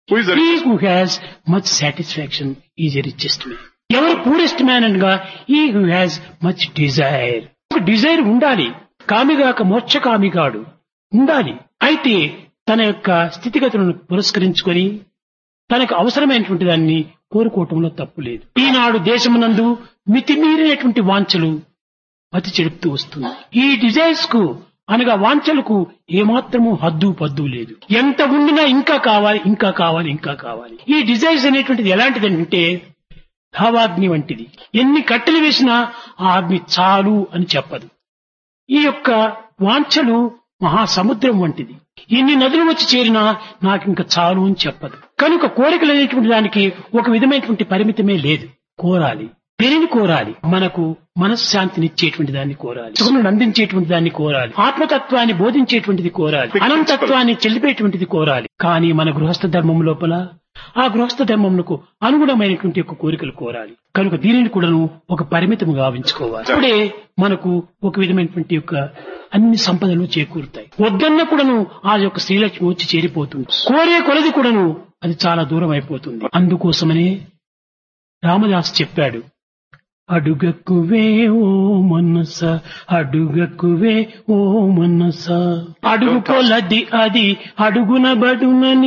Who is the He richest? who has much satisfaction is a richest man. ఎవరు poorest man అనగా ఈ who has much desire ఒక desire ఉండాలి కామిగాక మోక్షకామి కాడు ఉండాలి అయితే తన యొక్క స్థితిగతులను పురస్కరించుకొని తనకు అవసరమైనటువంటి దాన్ని కోరుకోవటంలో తప్పు లేదు ఈనాడు దేశమునందు మితిమీరినటువంటి వాంఛలు మతి చెడుపుతూ వస్తుంది ఈ డిజైర్స్ కు అనగా వాంఛలకు ఏమాత్రము హద్దు పద్దు లేదు ఎంత ఉండినా ఇంకా కావాలి ఇంకా కావాలి ఇంకా కావాలి ఈ డిజైర్స్ అనేటువంటిది ఎలాంటిదంటే ధావాగ్ని వంటిది ఎన్ని కట్టెలు వేసినా ఆ అగ్ని చాలు అని చెప్పదు ఈ యొక్క వాంఛలు మహాసముద్రం వంటిది ఎన్ని నదులు వచ్చి చేరినా నాకు ఇంకా చాలు అని చెప్పదు కనుక కోరికలు అనేటువంటి దానికి ఒక విధమైనటువంటి పరిమితమే లేదు కోరాలి దేనిని కోరాలి మనకు మనశ్శాంతినిచ్చేటువంటి దాన్ని కోరాలి సుఖమును అందించేటువంటి దాన్ని కోరాలి ఆత్మతత్వాన్ని బోధించేటువంటిది కోరాలి అనంతత్వాన్ని చెల్లిపేటువంటిది కోరాలి కానీ మన గృహస్థ ధర్మం లోపల ఆ గృహస్థ ధర్మమునకు అనుగుణమైనటువంటి యొక్క కోరికలు కోరాలి కనుక దీనిని కూడాను ఒక పరిమితము గావించుకోవాలి అప్పుడే మనకు ఒక విధమైనటువంటి యొక్క అన్ని సంపదలు చేకూరుతాయి వద్దన్న కూడాను ఆ యొక్క శ్రీలక్ష్మి వచ్చి చేరిపోతుంది కోరే కొలది కూడాను అది చాలా దూరం అయిపోతుంది అందుకోసమనే రామదాస్ చెప్పాడు అడుగక్కువే ఓ మనస అడుగక్కువే ఓ మనస అడుగు కొలది అది అడుగున బడునని